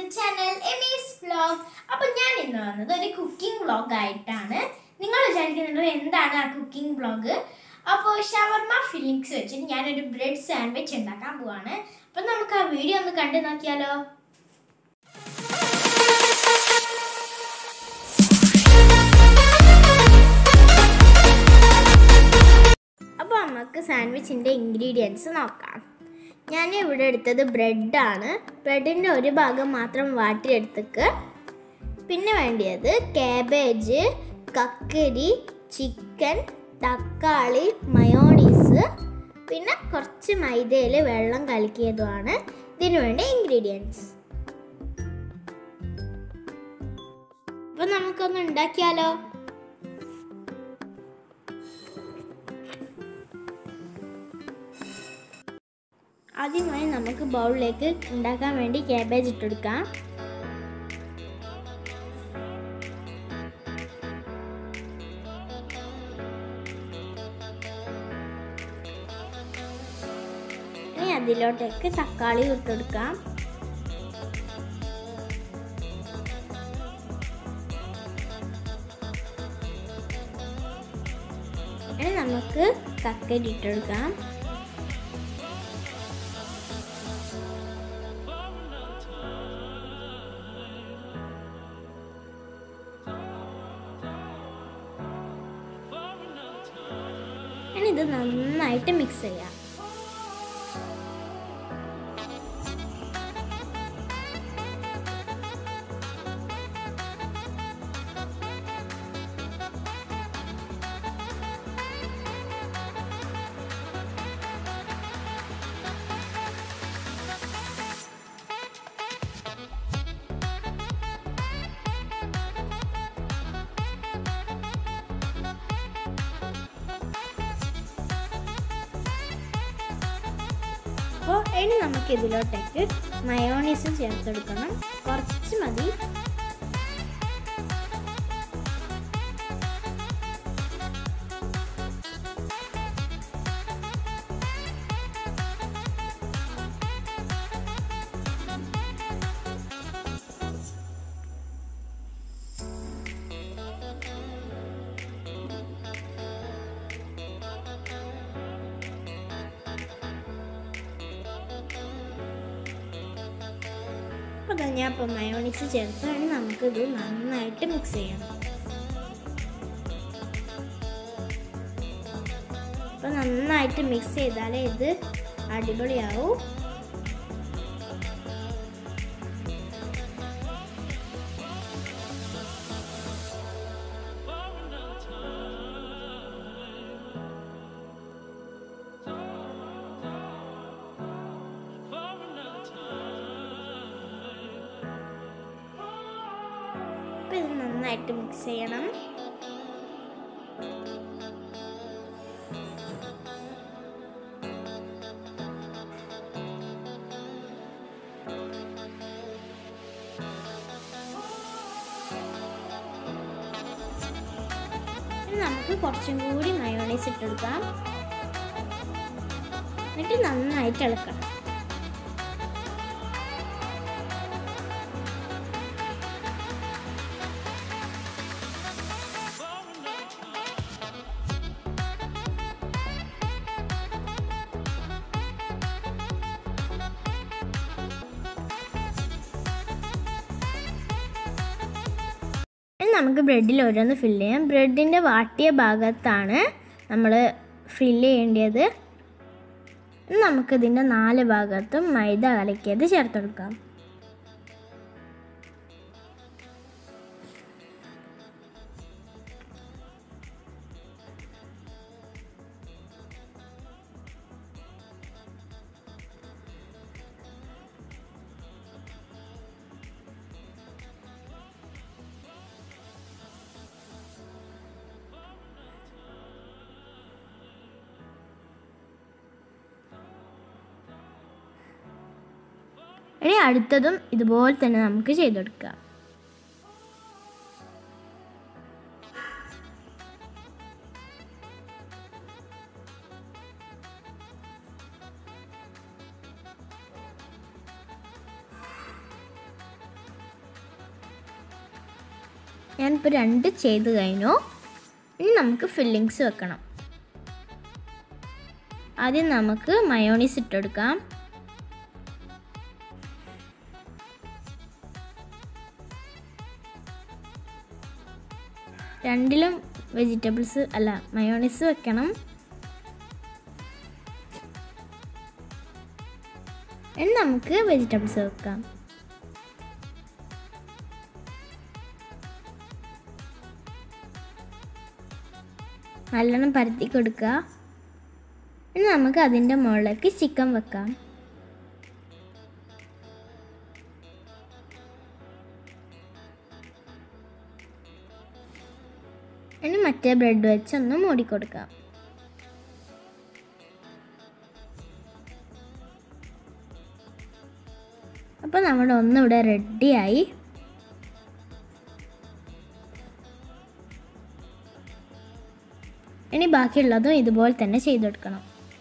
channel എമീസ് vlog അപ്പോൾ ഞാൻ ഇന്ന് വന്നത് ഒരു കുക്കിംഗ് വ്ലോഗ് ആയിട്ടാണ് നിങ്ങൾ വിചാരിക്കുന്നുണ്ടോ എന്താണ് ആ കുക്കിംഗ് വ്ലോഗ് അപ്പോൾ ഷവർമ ഫില്ലിങ്സ് വെച്ചിട്ട് ഞാനൊരു ബ്രെഡ് സാൻഡ്വിച്ച് ഉണ്ടാക്കാൻ പോവാണ് അപ്പോൾ നമുക്ക് ആ വീഡിയോ ഒന്ന് കണ്ടു നോക്കിയാലോ അപ്പോൾ നമുക്ക് സാൻഡ്വിച്ചിൻ്റെ ഇൻഗ്രീഡിയൻസ് നോക്കാം ഞാൻ ഇവിടെ എടുത്തത് ബ്രെഡാണ് ബ്രെഡിൻ്റെ ഒരു ഭാഗം മാത്രം വാട്ടിയെടുത്തേക്ക് പിന്നെ വേണ്ടിയത് കാബേജ് കക്കരി ചിക്കൻ തക്കാളി മയോണീസ് പിന്നെ കുറച്ച് മൈദയിൽ വെള്ളം കലക്കിയതുമാണ് ഇതിനു വേണ്ട ഇൻഗ്രീഡിയൻസ് അപ്പോൾ നമുക്കൊന്ന് ഉണ്ടാക്കിയാലോ ആദ്യമായി നമുക്ക് ബൗളിലേക്ക് ഉണ്ടാക്കാൻ വേണ്ടി ക്യാബേജ് ഇട്ടെടുക്കാം ഇനി അതിലോട്ടേക്ക് തക്കാളി ഇട്ടെടുക്കാം ഇനി നമുക്ക് കക്കരി ഇട്ടെടുക്കാം ഇനി ഇത് നന്നായിട്ട് മിക്സ് ചെയ്യാം അപ്പോൾ ഇനി നമുക്ക് ഇതിലോട്ടേക്ക് മയോണീസ് ചേർത്തെടുക്കണം കുറച്ച് മതി അപ്പോൾ ഞാൻ ഇപ്പോൾ മയോണീസ് ചേർത്ത് ഇനി നമുക്കിത് നന്നായിട്ട് മിക്സ് ചെയ്യണം അപ്പോൾ നന്നായിട്ട് മിക്സ് ചെയ്താലേ ഇത് അടിപൊളിയാവും അപ്പോൾ ഇത് നന്നായിട്ട് മിക്സ് ചെയ്യണം ഇനി നമുക്ക് കുറച്ചും കൂടി മയോണൈസ് ഇട്ടെടുക്കാം എന്നിട്ട് നന്നായിട്ട് ഇളക്കണം ഇനി നമുക്ക് ബ്രെഡിൽ ഓരോന്ന് ഫില്ല് ചെയ്യാം ബ്രെഡിൻ്റെ വാട്ടിയ ഭാഗത്താണ് നമ്മൾ ഫില്ല് ചെയ്യേണ്ടത് ഇനി നമുക്കിതിൻ്റെ നാല് ഭാഗത്തും മൈദ കലക്കിയത് ചേർത്തെടുക്കാം ഇനി അടുത്തതും ഇതുപോലെ തന്നെ നമുക്ക് ചെയ്തെടുക്കാം ഞാനിപ്പോൾ രണ്ട് ചെയ്ത് കഴിഞ്ഞു ഇനി നമുക്ക് ഫില്ലിങ്സ് വെക്കണം ആദ്യം നമുക്ക് മയോണീസ് ഇട്ടെടുക്കാം രണ്ടിലും വെജിറ്റബിൾസ് അല്ല മയോണീസ് വെക്കണം ഇനി നമുക്ക് വെജിറ്റബിൾസ് വെക്കാം നല്ലോണം പരത്തി കൊടുക്കുക ഇനി നമുക്ക് അതിൻ്റെ മുകളിലേക്ക് ചിക്കൻ വെക്കാം ഇനി മറ്റേ ബ്രെഡ് വെച്ച് ഒന്ന് മൂടിക്കൊടുക്കാം അപ്പോൾ നമ്മുടെ ഒന്ന് ഇവിടെ റെഡിയായി ഇനി ബാക്കിയുള്ളതും ഇതുപോലെ തന്നെ ചെയ്തെടുക്കണം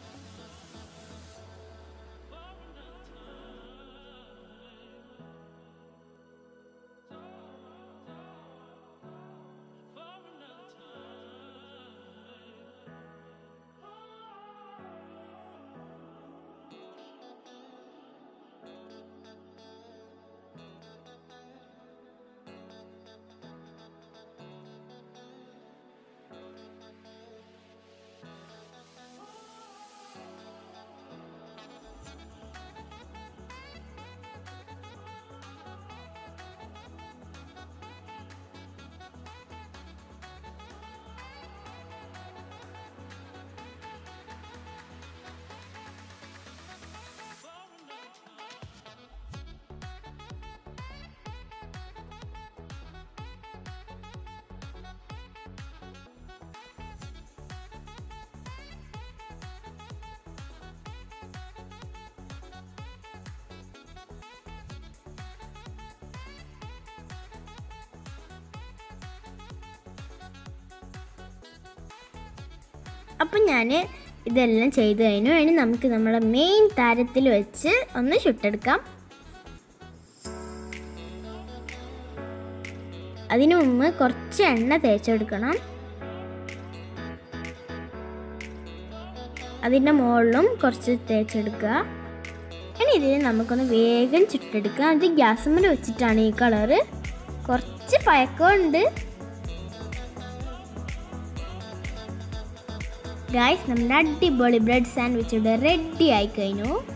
അപ്പം ഞാൻ ഇതെല്ലാം ചെയ്ത് കഴിഞ്ഞു ഇനി നമുക്ക് നമ്മളെ മെയിൻ താരത്തിൽ വെച്ച് ഒന്ന് ചുട്ടെടുക്കാം അതിനു മുമ്പ് കുറച്ച് എണ്ണ തേച്ചെടുക്കണം അതിൻ്റെ മുകളിലും കുറച്ച് തേച്ചെടുക്കുക ഇനി ഇതിൽ നമുക്കൊന്ന് വേഗം ചുട്ടെടുക്കാം അത് ഗ്യാസുമ്മൽ വെച്ചിട്ടാണ് ഈ കളറ് കുറച്ച് പഴക്കമുണ്ട് ഗായ്സ് നമ്മുടെ അടിപൊളി ബ്രെഡ് സാൻഡ്വിച്ച് ഇവിടെ റെഡി ആയി കഴിഞ്ഞു